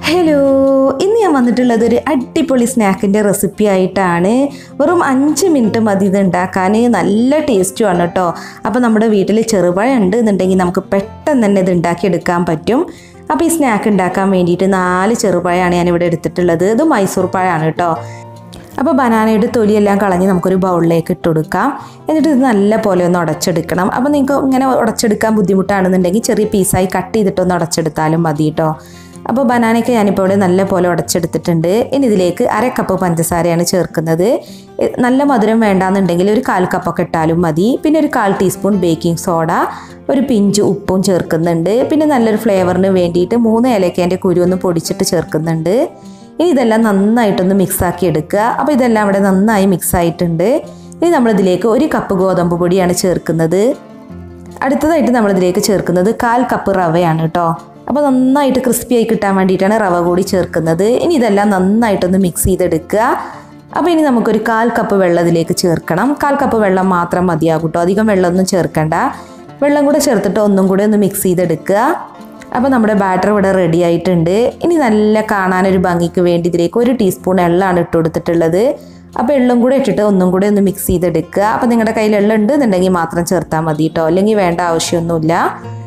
hello ഇന്ന് ഞാൻ വന്നിട്ടുള്ളത് ഒരു അടിപൊളി സ്നാക്കിൻ്റെ റെസിപ്പി ആയിട്ടാണ് വെറും അഞ്ച് മിനിറ്റ് മതി ഇത് ഉണ്ടാക്കാൻ നല്ല ടേസ്റ്റുമാണ് കേട്ടോ അപ്പോൾ നമ്മുടെ വീട്ടിൽ ചെറുപഴം ഉണ്ട് എന്നുണ്ടെങ്കിൽ നമുക്ക് പെട്ടെന്ന് തന്നെ ഇത് ഉണ്ടാക്കിയെടുക്കാൻ പറ്റും അപ്പോൾ ഈ സ്നാക്ക് ഉണ്ടാക്കാൻ വേണ്ടിയിട്ട് നാല് ചെറുപഴമാണ് ഞാനിവിടെ എടുത്തിട്ടുള്ളത് ഇത് മൈസൂർ പഴമാണ് കേട്ടോ അപ്പോൾ ബനാനയുടെ തൊലിയെല്ലാം കളഞ്ഞ് നമുക്കൊരു ബൗളിലേക്ക് ഇട്ട് കൊടുക്കാം എന്നിട്ട് ഇത് നല്ല പോലെ ഒന്ന് ഉടച്ചെടുക്കണം അപ്പോൾ നിങ്ങൾക്ക് ഇങ്ങനെ ഉടച്ചെടുക്കാൻ ബുദ്ധിമുട്ടാണെന്നുണ്ടെങ്കിൽ ചെറിയ പീസായി കട്ട് ചെയ്തിട്ടൊന്ന് ഉടച്ചെടുത്താലും മതി കേട്ടോ അപ്പോൾ ബനാനയ്ക്ക് ഞാനിപ്പോൾ ഇവിടെ നല്ല പോലെ ഉടച്ചെടുത്തിട്ടുണ്ട് ഇനി ഇതിലേക്ക് അര കപ്പ് പഞ്ചസാരയാണ് ചേർക്കുന്നത് എ- നല്ല മധുരം വേണ്ടാന്നുണ്ടെങ്കിൽ ഒരു കാൽ കപ്പൊക്കെ ഇട്ടാലും മതി പിന്നെ ഒരു കാൽ ടീസ്പൂൺ ബേക്കിംഗ് സോഡ ഒരു പിഞ്ച് ഉപ്പും ചേർക്കുന്നുണ്ട് പിന്നെ നല്ലൊരു ഫ്ലേവറിന് വേണ്ടിയിട്ട് മൂന്ന് ഏലക്കേൻ്റെ കുരു ഒന്ന് പൊടിച്ചിട്ട് ചേർക്കുന്നുണ്ട് ഇനി ഇതെല്ലാം നന്നായിട്ടൊന്ന് മിക്സ് ആക്കി എടുക്കുക അപ്പോൾ ഇതെല്ലാം അവിടെ നന്നായി മിക്സ് ആയിട്ടുണ്ട് ഇനി നമ്മളിതിലേക്ക് ഒരു കപ്പ് ഗോതമ്പ് പൊടിയാണ് ചേർക്കുന്നത് അടുത്തതായിട്ട് നമ്മളിതിലേക്ക് ചേർക്കുന്നത് കാൽ കപ്പ് റവയാണ് കേട്ടോ അപ്പോൾ നന്നായിട്ട് ക്രിസ്പി ആയി കിട്ടാൻ വേണ്ടിയിട്ടാണ് റവ കൂടി ചേർക്കുന്നത് ഇനി ഇതെല്ലാം നന്നായിട്ടൊന്ന് മിക്സ് ചെയ്തെടുക്കുക അപ്പോൾ ഇനി നമുക്കൊരു കാൽ കപ്പ് വെള്ളം ഇതിലേക്ക് ചേർക്കണം കാൽ കപ്പ് വെള്ളം മാത്രം മതിയാകും കേട്ടോ അധികം വെള്ളമൊന്നും ചേർക്കണ്ട വെള്ളം കൂടെ ചേർത്തിട്ട് ഒന്നും കൂടെ ഒന്ന് മിക്സ് ചെയ്തെടുക്കുക അപ്പോൾ നമ്മുടെ ബാറ്റർ ഇവിടെ റെഡി ആയിട്ടുണ്ട് ഇനി നല്ല കാണാനൊരു ഭംഗിക്ക് വേണ്ടി ഇതിലേക്ക് ഒരു ടീസ്പൂൺ എള്ളാണ് ഇട്ട് കൊടുത്തിട്ടുള്ളത് അപ്പോൾ എള്ളും കൂടെ ഇട്ടിട്ട് ഒന്നും കൂടെ ഒന്ന് മിക്സ് ചെയ്തെടുക്കുക അപ്പോൾ നിങ്ങളുടെ കയ്യിൽ എള്ളുണ്ട് ഉണ്ട് എന്നുണ്ടെങ്കിൽ മാത്രം ചേർത്താൽ മതി കേട്ടോ അല്ലെങ്കിൽ വേണ്ട ആവശ്യമൊന്നുമില്ല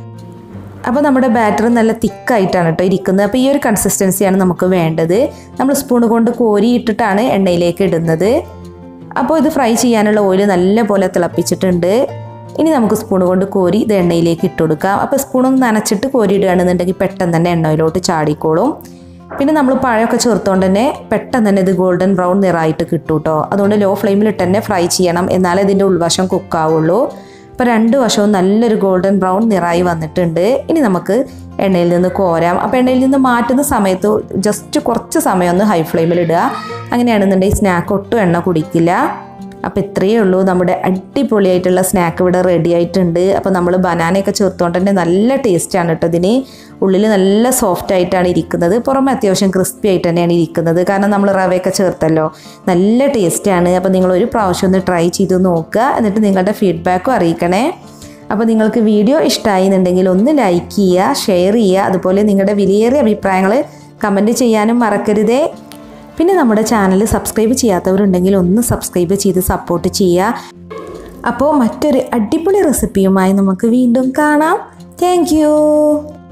അപ്പോൾ നമ്മുടെ ബാറ്റർ നല്ല തിക്കായിട്ടാണ് കേട്ടോ ഇരിക്കുന്നത് അപ്പോൾ ഈ ഒരു കൺസിസ്റ്റൻസിയാണ് നമുക്ക് വേണ്ടത് നമ്മൾ സ്പൂൺ കൊണ്ട് കോരി ഇട്ടിട്ടാണ് എണ്ണയിലേക്ക് ഇടുന്നത് അപ്പോൾ ഇത് ഫ്രൈ ചെയ്യാനുള്ള ഓയിൽ നല്ല പോലെ തിളപ്പിച്ചിട്ടുണ്ട് ഇനി നമുക്ക് സ്പൂൺ കൊണ്ട് കോരി ഇത് എണ്ണയിലേക്ക് ഇട്ട് കൊടുക്കാം അപ്പോൾ സ്പൂണൊന്ന് നനച്ചിട്ട് കോരി ഇടുകയാണെന്നുണ്ടെങ്കിൽ പെട്ടെന്ന് തന്നെ എണ്ണയിലോട്ട് ചാടിക്കോളും പിന്നെ നമ്മൾ പഴമൊക്കെ ചേർത്തുകൊണ്ട് തന്നെ പെട്ടെന്ന് തന്നെ ഇത് ഗോൾഡൻ ബ്രൗൺ നിറായിട്ട് കിട്ടും കേട്ടോ അതുകൊണ്ട് ലോ ഫ്ലെയിമിലിട്ട് തന്നെ ഫ്രൈ ചെയ്യണം എന്നാലേ ഇതിൻ്റെ ഉൾവശം കുക്കാവുള്ളൂ അപ്പോൾ രണ്ട് വശവും നല്ലൊരു ഗോൾഡൻ ബ്രൗൺ നിറായി വന്നിട്ടുണ്ട് ഇനി നമുക്ക് എണ്ണയിൽ നിന്ന് കോരാം അപ്പോൾ എണ്ണയിൽ നിന്ന് മാറ്റുന്ന സമയത്ത് ജസ്റ്റ് കുറച്ച് സമയം ഒന്ന് ഹൈ ഫ്ലെയിമിൽ ഇടുക അങ്ങനെയാണെന്നുണ്ടെങ്കിൽ സ്നാക്ക് ഒട്ടും എണ്ണ കുടിക്കില്ല അപ്പോൾ ഇത്രയേ ഉള്ളൂ നമ്മുടെ അടിപൊളിയായിട്ടുള്ള സ്നാക്ക് ഇവിടെ റെഡി ആയിട്ടുണ്ട് അപ്പോൾ നമ്മൾ ബനാനയൊക്കെ ചേർത്തുകൊണ്ട് തന്നെ നല്ല ടേസ്റ്റാണ് കേട്ടോ ഇതിന് ഉള്ളിൽ നല്ല സോഫ്റ്റ് ആയിട്ടാണ് ഇരിക്കുന്നത് പുറമെ അത്യാവശ്യം ക്രിസ്പി ആയിട്ട് തന്നെയാണ് ഇരിക്കുന്നത് കാരണം നമ്മൾ റവയൊക്കെ ചേർത്തല്ലോ നല്ല ടേസ്റ്റാണ് അപ്പോൾ നിങ്ങൾ ഒരു പ്രാവശ്യം ഒന്ന് ട്രൈ ചെയ്ത് നോക്കുക എന്നിട്ട് നിങ്ങളുടെ ഫീഡ്ബാക്കും അറിയിക്കണേ അപ്പോൾ നിങ്ങൾക്ക് വീഡിയോ ഇഷ്ടമായി എന്നുണ്ടെങ്കിൽ ഒന്ന് ലൈക്ക് ചെയ്യുക ഷെയർ ചെയ്യുക അതുപോലെ നിങ്ങളുടെ വിലയേറിയ അഭിപ്രായങ്ങൾ കമൻറ്റ് ചെയ്യാനും മറക്കരുതേ പിന്നെ നമ്മുടെ ചാനൽ സബ്സ്ക്രൈബ് ചെയ്യാത്തവരുണ്ടെങ്കിൽ ഒന്ന് സബ്സ്ക്രൈബ് ചെയ്ത് സപ്പോർട്ട് ചെയ്യുക അപ്പോൾ മറ്റൊരു അടിപൊളി റെസിപ്പിയുമായി നമുക്ക് വീണ്ടും കാണാം താങ്ക്